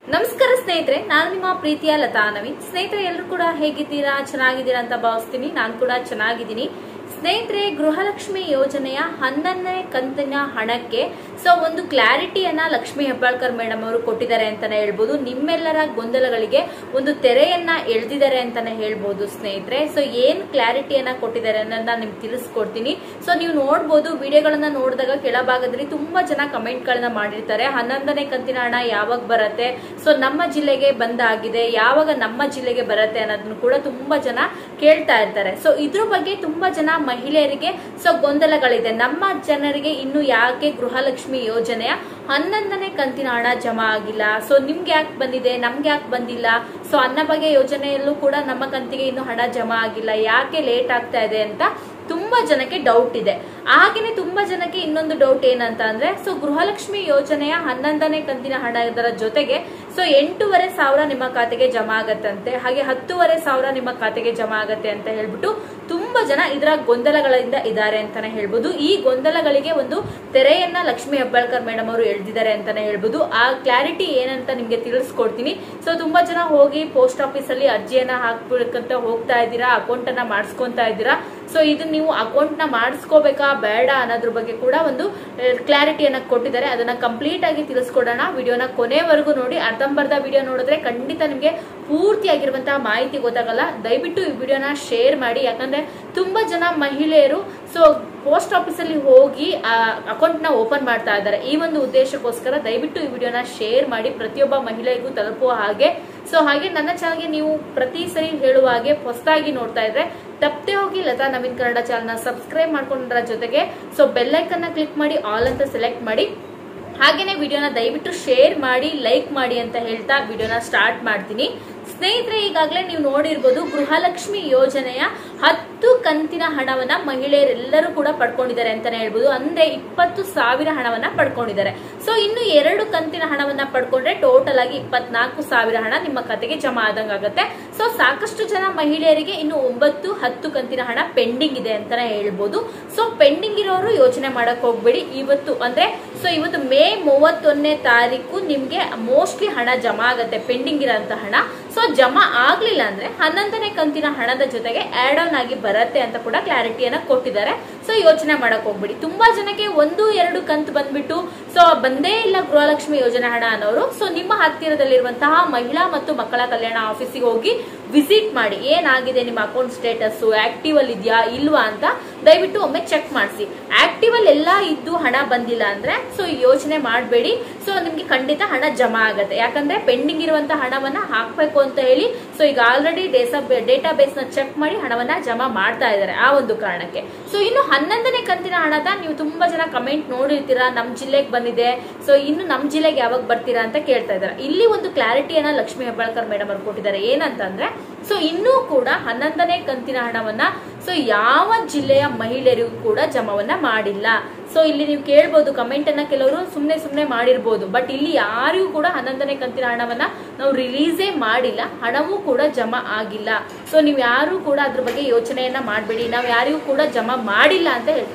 ನಮಸ್ಕಾರ ಸ್ನೇಹಿತರೆ ನಾನು ನಿಮ್ಮ ಪ್ರೀತಿಯ ಲತಾ ನವೀನ್ ಸ್ನೇಹಿತರೆ ಎಲ್ಲರೂ ಕೂಡ ಹೇಗಿದ್ದೀರಾ ಚೆನ್ನಾಗಿದ್ದೀರಾ ಅಂತ ಭಾವಿಸ್ತೀನಿ ನಾನು ಕೂಡ ಚೆನ್ನಾಗಿದ್ದೀನಿ ಸ್ನೇಹಿತರೆ ಗೃಹಲಕ್ಷ್ಮಿ ಯೋಜನೆಯ ಹನ್ನೊಂದನೇ ಕಂತಿನ ಹಣಕ್ಕೆ ಸೊ ಒಂದು ಕ್ಲಾರಿಟಿಯನ್ನ ಲಕ್ಷ್ಮಿ ಹೆಬ್ಬಾಳ್ಕರ್ ಮೇಡಮ್ ಅವರು ಕೊಟ್ಟಿದ್ದಾರೆ ಅಂತಾನೆ ಹೇಳ್ಬೋದು ನಿಮ್ಮೆಲ್ಲರ ಗೊಂದಲಗಳಿಗೆ ಒಂದು ತೆರೆಯನ್ನ ಎಳೆದಿದ್ದಾರೆ ಅಂತಾನೆ ಹೇಳ್ಬೋದು ಸ್ನೇಹಿತರೆ ಸೊ ಏನ್ ಕ್ಲಾರಿಟಿಯನ್ನ ಕೊಟ್ಟಿದ್ದಾರೆ ಅನ್ನೋದನ್ನ ನಿಮ್ಗೆ ತಿಳಿಸ್ಕೊಡ್ತೀನಿ ಸೊ ನೀವು ನೋಡ್ಬೋದು ವಿಡಿಯೋಗಳನ್ನ ನೋಡಿದಾಗ ಕೆಳಭಾಗದಲ್ಲಿ ತುಂಬಾ ಜನ ಕಮೆಂಟ್ ಗಳನ್ನ ಮಾಡಿರ್ತಾರೆ ಹನ್ನೊಂದನೇ ಕಂತಿನ ಹಣ ಯಾವಾಗ ಬರುತ್ತೆ ಸೊ ನಮ್ಮ ಜಿಲ್ಲೆಗೆ ಬಂದಾಗಿದೆ ಯಾವಾಗ ನಮ್ಮ ಜಿಲ್ಲೆಗೆ ಬರುತ್ತೆ ಅನ್ನೋದನ್ನು ಕೂಡ ತುಂಬಾ ಜನ ಕೇಳ್ತಾ ಇರ್ತಾರೆ ಸೊ ಇದ್ರ ಬಗ್ಗೆ ತುಂಬಾ ಜನ ಮಹಿಳೆಯರಿಗೆ ಸೊ ಗೊಂದಲಗಳಿದೆ ನಮ್ಮ ಜನರಿಗೆ ಇನ್ನು ಯಾಕೆ ಗೃಹಲಕ್ಷ್ಮಿ ಯೋಜನೆಯ ಹನ್ನೊಂದನೇ ಕಂತಿನ ಹಣ ಜಮಾ ಆಗಿಲ್ಲ ಸೊ ನಿಮ್ಗೆ ಯಾಕೆ ಬಂದಿದೆ ನಮ್ಗೆ ಯಾಕೆ ಬಂದಿಲ್ಲ ಸೊ ಅನ್ನಭಾಗ್ಯ ಯೋಜನೆಯಲ್ಲೂ ಕೂಡ ನಮ್ಮ ಕಂತಿಗೆ ಇನ್ನು ಹಣ ಜಮಾ ಆಗಿಲ್ಲ ಯಾಕೆ ಲೇಟ್ ಆಗ್ತಾ ಇದೆ ಅಂತ ತುಂಬಾ ಜನಕ್ಕೆ ಡೌಟ್ ಇದೆ ಹಾಗೇನೆ ತುಂಬಾ ಜನಕ್ಕೆ ಇನ್ನೊಂದು ಡೌಟ್ ಏನಂತ ಅಂದ್ರೆ ಸೊ ಗೃಹಲಕ್ಷ್ಮಿ ಯೋಜನೆಯ ಹನ್ನೊಂದನೇ ಕಂತಿನ ಹಣ ಇದರ ಜೊತೆಗೆ ಸೊ ಎಂಟೂವರೆ ಸಾವಿರ ನಿಮ್ಮ ಖಾತೆಗೆ ಜಮಾ ಆಗತ್ತಂತೆ ಹಾಗೆ ಹತ್ತೂವರೆ ಸಾವಿರ ನಿಮ್ಮ ಖಾತೆಗೆ ಜಮಾ ಆಗತ್ತೆ ಅಂತ ಹೇಳ್ಬಿಟ್ಟು ತುಂಬಾ ಜನ ಇದರ ಗೊಂದಲಗಳಿಂದ ಇದ್ದಾರೆ ಅಂತಾನೆ ಹೇಳ್ಬೋದು ಈ ಗೊಂದಲಗಳಿಗೆ ಒಂದು ತೆರೆಯನ್ನ ಲಕ್ಷ್ಮಿ ಹೆಬ್ಬಾಳ್ಕರ್ ಮೇಡಮ್ ಅವರು ಎಳ್ದಿದ್ದಾರೆ ಅಂತಾನೆ ಹೇಳ್ಬೋದು ಆ ಕ್ಲಾರಿಟಿ ಏನಂತ ನಿಮ್ಗೆ ತಿಳಿಸ್ಕೊಡ್ತೀನಿ ಸೊ ತುಂಬಾ ಜನ ಹೋಗಿ ಪೋಸ್ಟ್ ಆಫೀಸ್ ಅಲ್ಲಿ ಅರ್ಜಿಯನ್ನ ಹಾಕ್ಬೇಕಂತ ಹೋಗ್ತಾ ಇದ್ದೀರಾ ಅಕೌಂಟ್ ಅನ್ನ ಮಾಡಿಸ್ಕೊಂತಾ ಇದ್ದೀರಾ ಸೊ ಇದನ್ನ ನೀವು ಅಕೌಂಟ್ ನ ಮಾಡಿಸ್ಕೋಬೇಕಾ ಬೇಡ ಅನ್ನೋದ್ರ ಬಗ್ಗೆ ಕೂಡ ಒಂದು ಕ್ಲಾರಿಟಿಯನ್ನ ಕೊಟ್ಟಿದ್ದಾರೆ ಅದನ್ನ ಕಂಪ್ಲೀಟ್ ಆಗಿ ತಿಳಿಸ್ಕೊಡೋಣ ವಿಡಿಯೋನ ಕೊನೆವರೆಗೂ ನೋಡಿ ಅರ್ಧಂಬರ್ಧ ವಿಡಿಯೋ ನೋಡಿದ್ರೆ ಖಂಡಿತ ನಿಮ್ಗೆ ಪೂರ್ತಿಯಾಗಿರುವಂತಹ ಮಾಹಿತಿ ಗೊತ್ತಾಗಲ್ಲ ದಯವಿಟ್ಟು ಈ ವಿಡಿಯೋನ ಶೇರ್ ಮಾಡಿ ಯಾಕಂದ್ರೆ ತುಂಬಾ ಜನ ಮಹಿಳೆಯರು ಸೊ ಪೋಸ್ಟ್ ಆಫೀಸ್ ಅಲ್ಲಿ ಹೋಗಿ ಅಕೌಂಟ್ ನ ಓಪನ್ ಮಾಡ್ತಾ ಇದ್ದಾರೆ ಈ ಒಂದು ಉದ್ದೇಶಕ್ಕೋಸ್ಕರ ದಯವಿಟ್ಟು ಈ ವಿಡಿಯೋನ ಶೇರ್ ಮಾಡಿ ಪ್ರತಿಯೊಬ್ಬ ಮಹಿಳೆಗೂ ತಲುಪುವ ಹಾಗೆ ಸೊ ಹಾಗೆ ನನ್ನ ಚಾನಲ್ಗೆ ನೀವು ಪ್ರತಿ ಸರಿ ಹೇಳುವ ಹಾಗೆ ಹೊಸದಾಗಿ ನೋಡ್ತಾ ಇದ್ರೆ ತಪ್ಪದೆ ಹೋಗಿ ಲತಾ ನವೀನ್ ಕನ್ನಡ ಚಾನಲ್ನ ಸಬ್ಸ್ಕ್ರೈಬ್ ಮಾಡ್ಕೊಂಡ್ರ ಜೊತೆಗೆ ಸೊ ಬೆಲ್ಲೈಕನ್ನ ಕ್ಲಿಕ್ ಮಾಡಿ ಆಲ್ ಅಂತ ಸೆಲೆಕ್ಟ್ ಮಾಡಿ ಹಾಗೇನೆ ವಿಡಿಯೋನ ದಯವಿಟ್ಟು ಶೇರ್ ಮಾಡಿ ಲೈಕ್ ಮಾಡಿ ಅಂತ ಹೇಳ್ತಾ ವಿಡಿಯೋನ ಸ್ಟಾರ್ಟ್ ಮಾಡ್ತೀನಿ ಸ್ನೇಹಿತರೆ ಈಗಾಗಲೇ ನೀವು ನೋಡಿರ್ಬೋದು ಗೃಹಲಕ್ಷ್ಮಿ ಯೋಜನೆಯ ಹತ್ತು ಕಂತಿನ ಹಣವನ್ನ ಮಹಿಳೆಯರೆಲ್ಲರೂ ಕೂಡ ಪಡ್ಕೊಂಡಿದ್ದಾರೆ ಅಂತಾನೆ ಹೇಳ್ಬೋದು ಅಂದ್ರೆ ಇಪ್ಪತ್ತು ಸಾವಿರ ಹಣವನ್ನ ಪಡ್ಕೊಂಡಿದ್ದಾರೆ ಸೊ ಇನ್ನು ಎರಡು ಕಂತಿನ ಹಣವನ್ನ ಪಡ್ಕೊಂಡ್ರೆ ಟೋಟಲ್ ಆಗಿ ಇಪ್ಪತ್ನಾಲ್ಕು ಸಾವಿರ ಹಣ ನಿಮ್ಮ ಖಾತೆಗೆ ಜಮಾ ಆದಂಗಾಗತ್ತೆ ಸೊ ಸಾಕಷ್ಟು ಜನ ಮಹಿಳೆಯರಿಗೆ ಇನ್ನು ಒಂಬತ್ತು ಹತ್ತು ಕಂತಿನ ಹಣ ಪೆಂಡಿಂಗ್ ಇದೆ ಅಂತಾನೆ ಹೇಳ್ಬೋದು ಸೊ ಪೆಂಡಿಂಗ್ ಇರೋರು ಯೋಚನೆ ಮಾಡಕ್ ಹೋಗ್ಬೇಡಿ ಇವತ್ತು ಅಂದ್ರೆ ಸೊ ಇವತ್ತು ಮೇ ಮೂವತ್ತೊಂದನೇ ತಾರೀಕು ನಿಮ್ಗೆ ಮೋಸ್ಟ್ಲಿ ಹಣ ಜಮಾ ಆಗತ್ತೆ ಪೆಂಡಿಂಗ್ ಇರೋಂತ ಹಣ ಸೊ ಜಮಾ ಆಗ್ಲಿಲ್ಲ ಅಂದ್ರೆ ಹನ್ನೊಂದನೇ ಕಂತಿನ ಹಣದ ಜೊತೆಗೆ ಆಡ್ ಆನ್ ಆಗಿ ಬರತ್ತೆ ಅಂತ ಕೂಡ ಕ್ಲಾರಿಟಿಯನ್ನ ಕೊಟ್ಟಿದ್ದಾರೆ ಸೊ ಯೋಚನೆ ಮಾಡಕ್ ಹೋಗ್ಬಿಡಿ ತುಂಬಾ ಜನಕ್ಕೆ ಒಂದು ಎರಡು ಕಂತು ಬಂದ್ಬಿಟ್ಟು ಸೊ ಬಂದೇ ಇಲ್ಲ ಗೃಹಲಕ್ಷ್ಮಿ ಯೋಜನೆ ಹಣ ಅನ್ನೋರು ಸೊ ನಿಮ್ಮ ಹತ್ತಿರದಲ್ಲಿರುವಂತಹ ಮಹಿಳಾ ಮತ್ತು ಮಕ್ಕಳ ಕಲ್ಯಾಣ ಆಫೀಸಿಗೆ ಹೋಗಿ ವಿಸಿಟ್ ಮಾಡಿ ಏನಾಗಿದೆ ನಿಮ್ಮ ಅಕೌಂಟ್ ಸ್ಟೇಟಸ್ ಆಕ್ಟಿವ್ ಅಲ್ಲಿ ಇದೆಯಾ ಇಲ್ವಾ ಅಂತ ದಯವಿಟ್ಟು ಒಮ್ಮೆ ಚೆಕ್ ಮಾಡಿಸಿ ಆಕ್ಟಿವ್ ಅಲ್ಲಿ ಎಲ್ಲ ಇದ್ದು ಹಣ ಬಂದಿಲ್ಲ ಅಂದ್ರೆ ಸೊ ಯೋಚನೆ ಮಾಡಬೇಡಿ ಸೊ ನಿಮ್ಗೆ ಖಂಡಿತ ಹಣ ಜಮಾ ಆಗತ್ತೆ ಯಾಕಂದ್ರೆ ಪೆಂಡಿಂಗ್ ಇರುವಂತಹ ಹಣವನ್ನ ಹಾಕ್ಬೇಕು ಅಂತ ಹೇಳಿ ಸೊ ಈಗ ಆಲ್ರೆಡಿ ಡೇಟಾ ಬೇಸ್ ನ ಚೆಕ್ ಮಾಡಿ ಹಣವನ್ನ ಜಮಾ ಮಾಡ್ತಾ ಇದ್ದಾರೆ ಆ ಒಂದು ಕಾರಣಕ್ಕೆ ಸೊ ಇನ್ನು ಹನ್ನೊಂದನೇ ಕಂತಿನ ಹಣದ ನೀವು ತುಂಬಾ ಜನ ಕಮೆಂಟ್ ನೋಡಿರ್ತೀರಾ ನಮ್ ಜಿಲ್ಲೆಗೆ ಬಂದಿದೆ ಸೊ ಇನ್ನು ನಮ್ ಜಿಲ್ಲೆಗೆ ಯಾವಾಗ ಬರ್ತೀರಾ ಅಂತ ಕೇಳ್ತಾ ಇದ್ದಾರೆ ಇಲ್ಲಿ ಒಂದು ಕ್ಲಾರಿಟಿಯನ್ನ ಲಕ್ಷ್ಮಿ ಹೆಬ್ಬಾಳ್ಕರ್ ಮೇಡಮ್ ಅವ್ರು ಕೊಟ್ಟಿದ್ದಾರೆ ಏನಂತಂದ್ರೆ ಸೊ ಇನ್ನೂ ಕೂಡ ಹನ್ನೊಂದನೇ ಕಂತಿನ ಹಣವನ್ನ ಸೊ ಯಾವ ಜಿಲ್ಲೆಯ ಮಹಿಳೆಯರಿಗೂ ಕೂಡ ಜಮವನ್ನ ಮಾಡಿಲ್ಲ ಸೊ ಇಲ್ಲಿ ನೀವು ಕೇಳ್ಬೋದು ಕಮೆಂಟ್ ಅನ್ನ ಕೆಲವರು ಸುಮ್ನೆ ಸುಮ್ನೆ ಮಾಡಿರ್ಬೋದು ಬಟ್ ಇಲ್ಲಿ ಯಾರಿಗೂ ಕೂಡ ಹನ್ನೊಂದನೇ ಕಂತಿನ ಹಣವನ್ನ ನಾವು ರಿಲೀಸೇ ಮಾಡಿಲ್ಲ ಹಣವೂ ಕೂಡ ಜಮಾ ಆಗಿಲ್ಲ ಸೊ ನೀವು ಯಾರು ಕೂಡ ಅದ್ರ ಬಗ್ಗೆ ಯೋಚನೆಯನ್ನ ಮಾಡಬೇಡಿ ನಾವು ಯಾರಿಗೂ ಕೂಡ ಜಮಾ ಮಾಡಿಲ್ಲ ಅಂತ ಹೇಳ್ತೀವಿ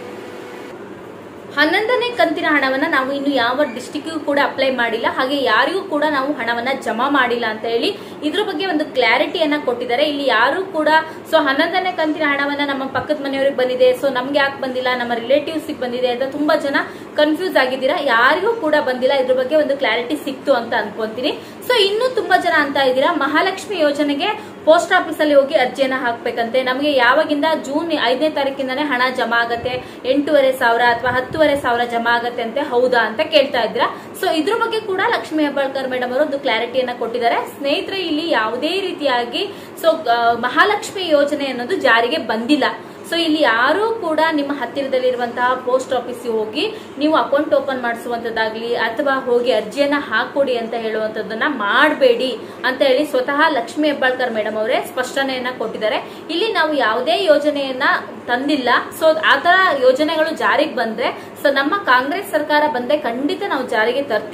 ಹನ್ನೊಂದನೇ ಕಂತಿನ ಹಣವನ್ನ ನಾವು ಇನ್ನು ಯಾವ ಡಿಸ್ಟಿಕ್ಗೂ ಕೂಡ ಅಪ್ಲೈ ಮಾಡಿಲ್ಲ ಹಾಗೆ ಯಾರಿಗೂ ಕೂಡ ನಾವು ಹಣವನ್ನ ಜಮಾ ಮಾಡಿಲ್ಲ ಅಂತ ಹೇಳಿ ಇದ್ರ ಬಗ್ಗೆ ಒಂದು ಕ್ಲಾರಿಟಿಯನ್ನ ಕೊಟ್ಟಿದ್ದಾರೆ ಇಲ್ಲಿ ಯಾರು ಕೂಡ ಸೊ ಹನ್ನೊಂದನೇ ಕಂತಿನ ಹಣವನ್ನ ನಮ್ಮ ಪಕ್ಕದ ಮನೆಯವ್ರಿಗೆ ಬಂದಿದೆ ಸೊ ನಮ್ಗೆ ಯಾಕೆ ಬಂದಿಲ್ಲ ನಮ್ಮ ರಿಲೇಟಿವ್ಸ್ ಬಂದಿದೆ ಅಂತ ತುಂಬಾ ಜನ ಕನ್ಫ್ಯೂಸ್ ಆಗಿದ್ದೀರಾ ಯಾರಿಗೂ ಕೂಡ ಬಂದಿಲ್ಲ ಇದ್ರ ಬಗ್ಗೆ ಒಂದು ಕ್ಲಾರಿಟಿ ಸಿಕ್ತು ಅಂತ ಅನ್ಕೊಂತೀನಿ ಸೊ ಇನ್ನು ತುಂಬಾ ಜನ ಅಂತ ಇದ್ದೀರಾ ಮಹಾಲಕ್ಷ್ಮಿ ಯೋಜನೆಗೆ ಪೋಸ್ಟ್ ಆಫೀಸ್ ಅಲ್ಲಿ ಹೋಗಿ ಅರ್ಜಿಯನ್ನ ಹಾಕ್ಬೇಕಂತೆ ನಮಗೆ ಯಾವಾಗಿಂದ ಜೂನ್ ಐದನೇ ತಾರೀಕಿಂದಾನೇ ಹಣ ಜಮಾ ಆಗತ್ತೆ ಎಂಟೂವರೆ ಸಾವಿರ ಅಥವಾ ಹತ್ತುವರೆ ಸಾವಿರ ಜಮಾ ಆಗತ್ತೆ ಅಂತೆ ಹೌದಾ ಅಂತ ಕೇಳ್ತಾ ಇದ್ದೀರಾ ಸೊ ಇದ್ರ ಬಗ್ಗೆ ಕೂಡ ಲಕ್ಷ್ಮಿ ಹೆಬ್ಬಾಳ್ಕರ್ ಮೇಡಮ್ ಅವರು ಒಂದು ಕ್ಲಾರಿಟಿಯನ್ನ ಕೊಟ್ಟಿದ್ದಾರೆ ಸ್ನೇಹಿತರೆ ಇಲ್ಲಿ ಯಾವುದೇ ರೀತಿಯಾಗಿ ಸೊ ಮಹಾಲಕ್ಷ್ಮಿ ಯೋಜನೆ ಅನ್ನೋದು ಜಾರಿಗೆ ಬಂದಿಲ್ಲ ಸೊ ಇಲ್ಲಿ ಯಾರೂ ಕೂಡ ನಿಮ್ಮ ಹತ್ತಿರದಲ್ಲಿರುವಂತಹ ಪೋಸ್ಟ್ ಆಫೀಸ್ಗೆ ಹೋಗಿ ನೀವು ಅಕೌಂಟ್ ಓಪನ್ ಮಾಡಿಸುವಂತದ್ದಾಗ್ಲಿ ಅಥವಾ ಹೋಗಿ ಅರ್ಜಿಯನ್ನ ಹಾಕೊಡಿ ಅಂತ ಹೇಳುವಂತದ್ದನ್ನ ಮಾಡಬೇಡಿ ಅಂತ ಹೇಳಿ ಸ್ವತಃ ಲಕ್ಷ್ಮಿ ಹೆಬ್ಬಾಳ್ಕರ್ ಮೇಡಮ್ ಅವರೇ ಸ್ಪಷ್ಟನೆಯನ್ನ ಕೊಟ್ಟಿದ್ದಾರೆ ಇಲ್ಲಿ ನಾವು ಯಾವುದೇ ಯೋಜನೆಯನ್ನ ತಂದಿಲ್ಲ ಸೊ ಆತರ ಯೋಜನೆಗಳು ಜಾರಿಗೆ ಬಂದ್ರೆ ಸೊ ನಮ್ಮ ಕಾಂಗ್ರೆಸ್ ಸರ್ಕಾರ ಬಂದ್ರೆ ಖಂಡಿತ ನಾವು ಜಾರಿಗೆ ತರ್ತೀವಿ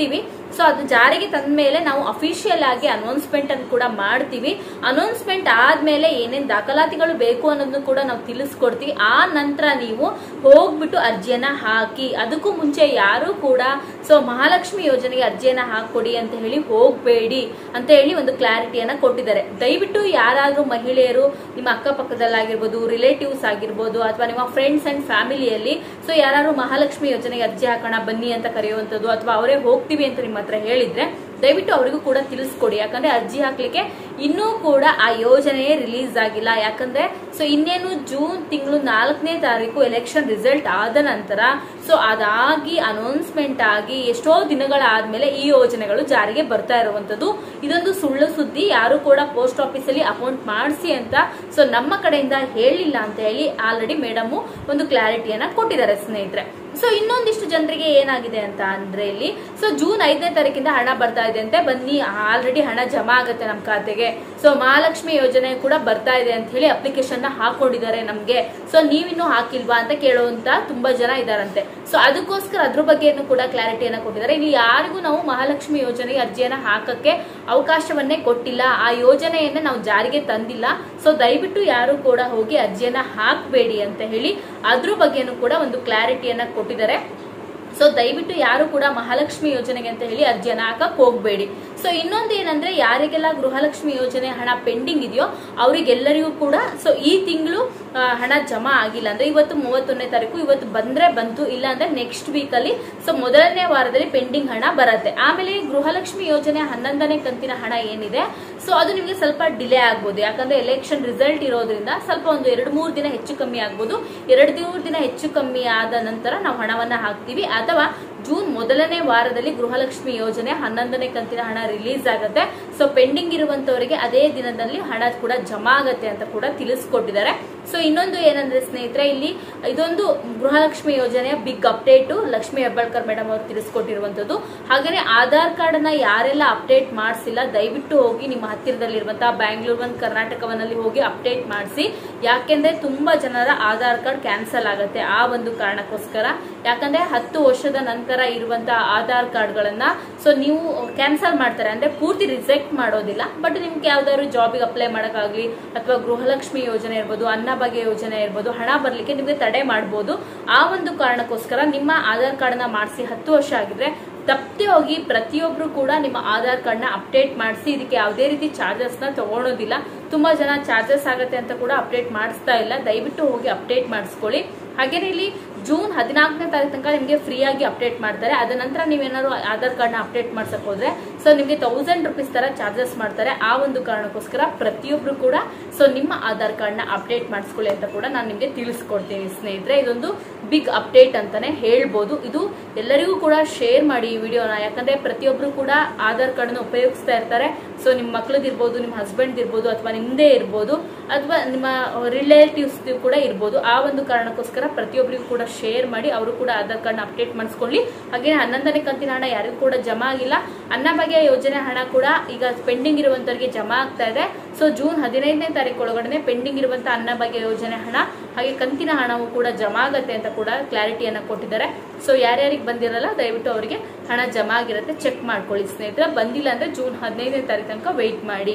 ಸೊ ಅದು ಜಾರಿಗೆ ತಂದ ಮೇಲೆ ನಾವು ಅಫಿಷಿಯಲ್ ಆಗಿ ಅನೌನ್ಸ್ಮೆಂಟ್ ಅನ್ನು ಕೂಡ ಮಾಡ್ತೀವಿ ಅನೌನ್ಸ್ಮೆಂಟ್ ಆದ್ಮೇಲೆ ಏನೇನ್ ದಾಖಲಾತಿಗಳು ಬೇಕು ಅನ್ನೋದನ್ನು ಕೂಡ ನಾವು ತಿಳಿಸ್ಕೊಡ್ತೀವಿ ಆ ನಂತರ ನೀವು ಹೋಗ್ಬಿಟ್ಟು ಅರ್ಜಿಯನ್ನ ಹಾಕಿ ಅದಕ್ಕೂ ಮುಂಚೆ ಯಾರು ಕೂಡ ಸೊ ಮಹಾಲಕ್ಷ್ಮಿ ಯೋಜನೆಗೆ ಅರ್ಜಿಯನ್ನ ಹಾಕೊಡಿ ಅಂತ ಹೇಳಿ ಹೋಗ್ಬೇಡಿ ಅಂತ ಹೇಳಿ ಒಂದು ಕ್ಲಾರಿಟಿಯನ್ನ ಕೊಟ್ಟಿದ್ದಾರೆ ದಯವಿಟ್ಟು ಯಾರಾದ್ರೂ ಮಹಿಳೆಯರು ನಿಮ್ಮ ಅಕ್ಕಪಕ್ಕದಲ್ಲಾಗಿರ್ಬೋದು ರಿಲೇಟಿವ್ಸ್ ಆಗಿರ್ಬೋದು ಅಥವಾ ನಿಮ್ಮ ಫ್ರೆಂಡ್ಸ್ ಅಂಡ್ ಫ್ಯಾಮಿಲಿಯಲ್ಲಿ ಸೊ ಯಾರು ಮಹಾಲಕ್ಷ್ಮಿ ಯೋಜನೆಗೆ ಅರ್ಜಿ ಹಾಕೋಣ ಬನ್ನಿ ಅಂತ ಕರೆಯುವಂಥದ್ದು ಅಥವಾ ಅವರೇ ಹೋಗ್ತೀವಿ ಅಂತ ನಿಮ್ಮ ಹತ್ರ ಹೇಳಿದ್ರೆ ದಯವಿಟ್ಟು ಅವರಿಗೂ ಕೂಡ ತಿಳಿಸ್ಕೊಡಿ ಯಾಕಂದ್ರೆ ಅರ್ಜಿ ಹಾಕ್ಲಿಕ್ಕೆ ಇನ್ನೂ ಕೂಡ ಆ ಯೋಜನೆಯೇ ರಿಲೀಸ್ ಆಗಿಲ್ಲ ಯಾಕಂದ್ರೆ ಸೊ ಇನ್ನೇನು ಜೂನ್ ತಿಂಗಳು ನಾಲ್ಕನೇ ತಾರೀಕು ಎಲೆಕ್ಷನ್ ರಿಸಲ್ಟ್ ಆದ ನಂತರ ಸೊ ಅದಾಗಿ ಅನೌನ್ಸ್ಮೆಂಟ್ ಆಗಿ ಎಷ್ಟೋ ದಿನಗಳಾದ್ಮೇಲೆ ಈ ಯೋಜನೆಗಳು ಜಾರಿಗೆ ಬರ್ತಾ ಇರುವಂತದ್ದು ಇದೊಂದು ಸುಳ್ಳು ಸುದ್ದಿ ಯಾರು ಕೂಡ ಪೋಸ್ಟ್ ಆಫೀಸ್ ಅಲ್ಲಿ ಅಕೌಂಟ್ ಮಾಡಿಸಿ ಅಂತ ಸೊ ನಮ್ಮ ಕಡೆಯಿಂದ ಹೇಳಿಲ್ಲ ಅಂತ ಹೇಳಿ ಆಲ್ರೆಡಿ ಮೇಡಮ್ ಒಂದು ಕ್ಲಾರಿಟಿಯನ್ನ ಕೊಟ್ಟಿದ್ದಾರೆ ಸ್ನೇಹಿತರೆ ಸೊ ಇನ್ನೊಂದಿಷ್ಟು ಜನರಿಗೆ ಏನಾಗಿದೆ ಅಂತ ಅಂದ್ರೆ ಇಲ್ಲಿ ಸೊ ಜೂನ್ ಐದನೇ ತಾರೀಕಿಂದ ಹಣ ಬರ್ತಾ ಇದೆ ಅಂತೆ ಬನ್ನಿ ಆಲ್ರೆಡಿ ಹಣ ಜಮಾ ಆಗುತ್ತೆ ನಮ್ಮ ಖಾತೆಗೆ ಸೊ ಮಹಾಲಕ್ಷ್ಮಿ ಯೋಜನೆ ಕೂಡ ಬರ್ತಾ ಇದೆ ಅಂತ ಹೇಳಿ ಅಪ್ಲಿಕೇಶನ್ ನ ಹಾಕೊಂಡಿದ್ದಾರೆ ನಮ್ಗೆ ಸೊ ನೀವಿನ್ನೂ ಹಾಕಿಲ್ವಾ ಅಂತ ಕೇಳುವಂತ ತುಂಬಾ ಜನ ಇದಾರಂತೆ ಸೊ ಅದಕ್ಕೋಸ್ಕರ ಅದ್ರ ಬಗ್ಗೆಯನ್ನು ಕೂಡ ಕ್ಲಾರಿಟಿಯನ್ನ ಕೊಟ್ಟಿದ್ದಾರೆ ಇಲ್ಲಿ ಯಾರಿಗೂ ನಾವು ಮಹಾಲಕ್ಷ್ಮಿ ಯೋಜನೆಗೆ ಅರ್ಜಿಯನ್ನ ಹಾಕಕ್ಕೆ ಅವಕಾಶವನ್ನೇ ಕೊಟ್ಟಿಲ್ಲ ಆ ಯೋಜನೆಯನ್ನ ನಾವು ಜಾರಿಗೆ ತಂದಿಲ್ಲ ಸೊ ದಯವಿಟ್ಟು ಯಾರು ಕೂಡ ಹೋಗಿ ಅರ್ಜಿಯನ್ನ ಹಾಕಬೇಡಿ ಅಂತ ಹೇಳಿ ಅದ್ರ ಬಗ್ಗೆನೂ ಕೂಡ ಒಂದು ಕ್ಲಾರಿಟಿಯನ್ನ ಕೊಟ್ಟಿದ್ದಾರೆ ಸೊ ದಯವಿಟ್ಟು ಯಾರು ಕೂಡ ಮಹಾಲಕ್ಷ್ಮಿ ಯೋಜನೆಗೆ ಅಂತ ಹೇಳಿ ಅರ್ಜಿಯನ್ನ ಹಾಕಕ್ ಹೋಗ್ಬೇಡಿ ಸೊ ಇನ್ನೊಂದು ಏನಂದ್ರೆ ಯಾರಿಗೆಲ್ಲ ಗೃಹಲಕ್ಷ್ಮಿ ಯೋಜನೆ ಹಣ ಪೆಂಡಿಂಗ್ ಇದೆಯೋ ಅವರಿಗೆಲ್ಲರಿಗೂ ಕೂಡ ಸೊ ಈ ತಿಂಗಳು ಹಣ ಜಮಾ ಆಗಿಲ್ಲ ಅಂದ್ರೆ ಇವತ್ತು ಮೂವತ್ತೊಂದನೇ ತಾರೀಕು ಇವತ್ತು ಬಂದ್ರೆ ಬಂತು ಇಲ್ಲ ಅಂದ್ರೆ ನೆಕ್ಸ್ಟ್ ವೀಕ್ ಅಲ್ಲಿ ಸೊ ಮೊದಲನೇ ವಾರದಲ್ಲಿ ಪೆಂಡಿಂಗ್ ಹಣ ಬರುತ್ತೆ ಆಮೇಲೆ ಗೃಹಲಕ್ಷ್ಮಿ ಯೋಜನೆ ಹನ್ನೊಂದನೇ ಕಂತಿನ ಹಣ ಏನಿದೆ ಸೊ ಅದು ನಿಮಗೆ ಸ್ವಲ್ಪ ಡಿಲೇ ಆಗ್ಬೋದು ಯಾಕಂದ್ರೆ ಎಲೆಕ್ಷನ್ ರಿಸಲ್ಟ್ ಇರೋದ್ರಿಂದ ಸ್ವಲ್ಪ ಒಂದು ಎರಡು ಮೂರು ದಿನ ಹೆಚ್ಚು ಕಮ್ಮಿ ಆಗ್ಬೋದು ಎರಡು ಮೂರು ದಿನ ಹೆಚ್ಚು ಕಮ್ಮಿ ಆದ ನಂತರ ನಾವು ಹಣವನ್ನ ಹಾಕ್ತೀವಿ ಅಥವಾ ಜೂನ್ ಮೊದಲನೇ ವಾರದಲ್ಲಿ ಗೃಹಲಕ್ಷ್ಮಿ ಯೋಜನೆ ಹನ್ನೊಂದನೇ ಕಂತಿನ ಹಣ ರಿಲೀಸ್ ಆಗುತ್ತೆ ಸೊ ಪೆಂಡಿಂಗ್ ಇರುವಂತವರಿಗೆ ಅದೇ ದಿನದಲ್ಲಿ ಹಣ ಕೂಡ ಜಮಾ ಆಗತ್ತೆ ಅಂತ ಕೂಡ ತಿಳಿಸ್ಕೊಟ್ಟಿದ್ದಾರೆ ಸೊ ಇನ್ನೊಂದು ಏನಂದ್ರೆ ಸ್ನೇಹಿತರೆ ಇಲ್ಲಿ ಇದೊಂದು ಗೃಹಲಕ್ಷ್ಮಿ ಯೋಜನೆಯ big update Lakshmi Hebbalkar madam ಅವರು ತಿಳಿಸ್ಕೊಟ್ಟಿರುವಂತದ್ದು ಹಾಗೇನೆ ಆಧಾರ್ ಕಾರ್ಡ್ ನ ಯಾರೆಲ್ಲ ಅಪ್ಡೇಟ್ ಮಾಡಿಸಿಲ್ಲ ದಯವಿಟ್ಟು ಹೋಗಿ ನಿಮ್ಮ ಹತ್ತಿರದಲ್ಲಿರುವಂತಹ ಬ್ಯಾಂಗ್ಳೂರ್ ಒಂದು ಕರ್ನಾಟಕವನ್ನಲ್ಲಿ ಹೋಗಿ ಅಪ್ಡೇಟ್ ಮಾಡಿಸಿ ಯಾಕೆಂದ್ರೆ ತುಂಬಾ ಜನರ ಆಧಾರ್ ಕಾರ್ಡ್ ಕ್ಯಾನ್ಸಲ್ ಆಗುತ್ತೆ ಆ ಒಂದು ಕಾರಣಕ್ಕೋಸ್ಕರ ಯಾಕಂದ್ರೆ ಹತ್ತು ವರ್ಷದ ನಂತರ ಇರುವಂತಹ ಆಧಾರ್ ಕಾರ್ಡ್ಗಳನ್ನ ಸೊ ನೀವು ಕ್ಯಾನ್ಸಲ್ ಮಾಡ್ತಾರೆ ಅಂದ್ರೆ ಪೂರ್ತಿ ರಿಜೆಕ್ಟ್ ಮಾಡೋದಿಲ್ಲ ಬಟ್ ನಿಮ್ಗೆ ಯಾವ್ದಾದ್ರು ಜಾಬಿಗೆ ಅಪ್ಲೈ ಮಾಡೋಕ್ಕಾಗ್ಲಿ ಅಥವಾ ಗೃಹಲಕ್ಷ್ಮಿ ಯೋಜನೆ ಇರ್ಬೋದು ಅನ್ನಭಾಗ್ಯ ಯೋಜನೆ ಇರ್ಬೋದು ಹಣ ಬರ್ಲಿಕ್ಕೆ ನಿಮ್ಗೆ ತಡೆ ಮಾಡ್ಬೋದು ಆ ಒಂದು ಕಾರಣಕ್ಕೋಸ್ಕರ ನಿಮ್ಮ ಆಧಾರ್ ಕಾರ್ಡ್ ನ ಮಾಡಿಸಿ ಹತ್ತು ವರ್ಷ ಆಗಿದ್ರೆ ತಪ್ಪದೆ ಹೋಗಿ ಪ್ರತಿಯೊಬ್ರು ಕೂಡ ನಿಮ್ಮ ಆಧಾರ್ ಕಾರ್ಡ್ ನ ಅಪ್ಡೇಟ್ ಮಾಡಿಸಿ ಇದಕ್ಕೆ ಯಾವುದೇ ರೀತಿ ಚಾರ್ಜಸ್ ನ ತಗೊಳೋದಿಲ್ಲ ತುಂಬಾ ಜನ ಚಾರ್ಜಸ್ ಆಗತ್ತೆ ಅಂತ ಕೂಡ ಅಪ್ಡೇಟ್ ಮಾಡಿಸ್ತಾ ಇಲ್ಲ ದಯವಿಟ್ಟು ಹೋಗಿ ಅಪ್ಡೇಟ್ ಮಾಡಿಸ್ಕೊಳ್ಳಿ ಹಾಗೇನೆ ಇಲ್ಲಿ ಜೂನ್ ಹದಿನಾಲ್ಕನೇ ತಾರೀಕು ತನಕ ನಿಮಗೆ ಫ್ರೀ ಆಗಿ ಅಪ್ಡೇಟ್ ಮಾಡ್ತಾರೆ ಅದ ನಂತರ ನೀವೇನಾದ್ರು ಆಧಾರ್ ಕಾರ್ಡ್ ನ ಅಪ್ಡೇಟ್ ಮಾಡ್ಸಕ್ ಹೋದ್ರೆ ಸೊ ನಿಮಗೆ ತೌಸಂಡ್ ರುಪೀಸ್ ತರ ಚಾರ್ಜಸ್ ಮಾಡ್ತಾರೆ ಆ ಒಂದು ಕಾರಣಕ್ಕೋಸ್ಕರ ಪ್ರತಿಯೊಬ್ರು ಕೂಡ ಸೊ ನಿಮ್ಮ ಆಧಾರ್ ಕಾರ್ಡ್ ನ ಅಪ್ಡೇಟ್ ಮಾಡಿಸ್ಕೊಳ್ಳಿ ಅಂತ ಕೂಡ ನಾನು ನಿಮಗೆ ತಿಳಿಸ್ಕೊಡ್ತೀನಿ ಸ್ನೇಹಿತರೆ ಇದೊಂದು ಬಿಗ್ ಅಪ್ಡೇಟ್ ಅಂತಾನೆ ಹೇಳ್ಬೋದು ಇದು ಎಲ್ಲರಿಗೂ ಕೂಡ ಶೇರ್ ಮಾಡಿ ಈ ವಿಡಿಯೋನ ಯಾಕಂದ್ರೆ ಪ್ರತಿಯೊಬ್ರು ಕೂಡ ಆಧಾರ್ ಕಾರ್ಡ್ ನ ಉಪಯೋಗಿಸ್ತಾ ಇರ್ತಾರೆ ಸೊ ನಿಮ್ಮ ಮಕ್ಳದಿರ್ಬೋದು ನಿಮ್ಮ ಹಸ್ಬೆಂಡ್ ಇರ್ಬೋದು ಅಥವಾ ನಿಮ್ದೇ ಇರ್ಬೋದು ಅಥವಾ ನಿಮ್ಮ ರಿಲೇಟಿವ್ಸ್ ಕೂಡ ಇರ್ಬೋದು ಆ ಒಂದು ಕಾರಣಕ್ಕೋಸ್ಕರ ಪ್ರತಿಯೊಬ್ಬರಿಗೂ ಕೂಡ ಶೇರ್ ಮಾಡಿ ಅವರು ಕೂಡ ಆಧಾರ್ ಕಾರ್ಡ್ ನ ಅಪ್ಡೇಟ್ ಮಾಡಿಸ್ಕೊಳ್ಳಿ ಹಾಗೆ ಹನ್ನೊಂದನೇ ಕಂತಿನ ಹಣ ಯಾರಿಗೂ ಕೂಡ ಜಮಾ ಆಗಿಲ್ಲ ಅನ್ನಭಾಗ್ಯ ಯೋಜನೆ ಹಣ ಕೂಡ ಈಗ ಪೆಂಡಿಂಗ್ ಇರುವಂತವರಿಗೆ ಜಮಾ ಆಗ್ತಾ ಇದೆ ಸೊ ಜೂನ್ ಹದಿನೈದನೇ ತಾರೀಕು ಒಳಗಡೆ ಪೆಂಡಿಂಗ್ ಇರುವಂತಹ ಅನ್ನಭಾಗ್ಯ ಯೋಜನೆ ಹಣ ಹಾಗೆ ಕಂತಿನ ಹಣವು ಕೂಡ ಜಮಾ ಆಗತ್ತೆ ಅಂತ ಕೂಡ ಕ್ಲಾರಿಟಿಯನ್ನ ಕೊಟ್ಟಿದ್ದಾರೆ ಸೊ ಯಾರ್ಯಾರಿಗೆ ಬಂದಿರಲ್ಲ ದಯವಿಟ್ಟು ಅವರಿಗೆ ಹಣ ಜಮಾ ಆಗಿರುತ್ತೆ ಚೆಕ್ ಮಾಡ್ಕೊಳ್ಳಿ ಸ್ನೇಹಿತರೆ ಬಂದಿಲ್ಲ ಅಂದ್ರೆ ಜೂನ್ ಹದಿನೈದನೇ ತಾರೀಕು ತನಕ ವೆಯ್ಟ್ ಮಾಡಿ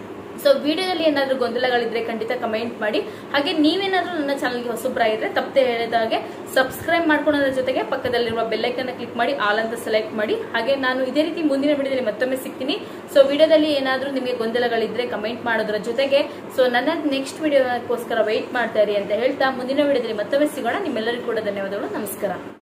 ಸೊ ವಿಡಿಯೋದಲ್ಲಿ ಏನಾದರೂ ಗೊಂದಲಗಳಿದ್ರೆ ಖಂಡಿತ ಕಮೆಂಟ್ ಮಾಡಿ ಹಾಗೆ ನೀವೇನಾದ್ರೂ ನನ್ನ ಚಾನಲ್ಗೆ ಹೊಸಬ್ರಾಗಿದ್ರೆ ತಪ್ಪದೆ ಹೇಳಿದಾಗೆ ಸಬ್ಸ್ಕ್ರೈಬ್ ಮಾಡ್ಕೊಳ್ಳೋದ್ರ ಜೊತೆಗೆ ಪಕ್ಕದಲ್ಲಿರುವ ಬೆಲ್ಲೈಕನ್ನ ಕ್ಲಿಕ್ ಮಾಡಿ ಆಲ್ ಅಂತ ಸೆಲೆಕ್ಟ್ ಮಾಡಿ ಹಾಗೆ ನಾನು ಇದೇ ರೀತಿ ಮುಂದಿನ ವಿಡಿಯೋದಲ್ಲಿ ಮತ್ತೊಮ್ಮೆ ಸಿಗ್ತೀನಿ ಸೊ ವಿಡಿಯೋದಲ್ಲಿ ಏನಾದರೂ ನಿಮಗೆ ಗೊಂದಲಗಳಿದ್ರೆ ಕಮೆಂಟ್ ಮಾಡೋದ್ರ ಜೊತೆಗೆ ಸೊ ನನ್ನ ನೆಕ್ಸ್ಟ್ ವಿಡಿಯೋಕ್ಕೋಸ್ಕರ ವೆಯ್ಟ್ ಮಾಡ್ತಾ ಇರಿ ಅಂತ ಹೇಳ್ತಾ ಮುಂದಿನ ವಿಡಿಯೋದಲ್ಲಿ ಮತ್ತೊಮ್ಮೆ ಸಿಗೋಣ ನಿಮ್ಮೆಲ್ಲರಿಗೂ ಕೂಡ ಧನ್ಯವಾದಗಳು ನಮಸ್ಕಾರ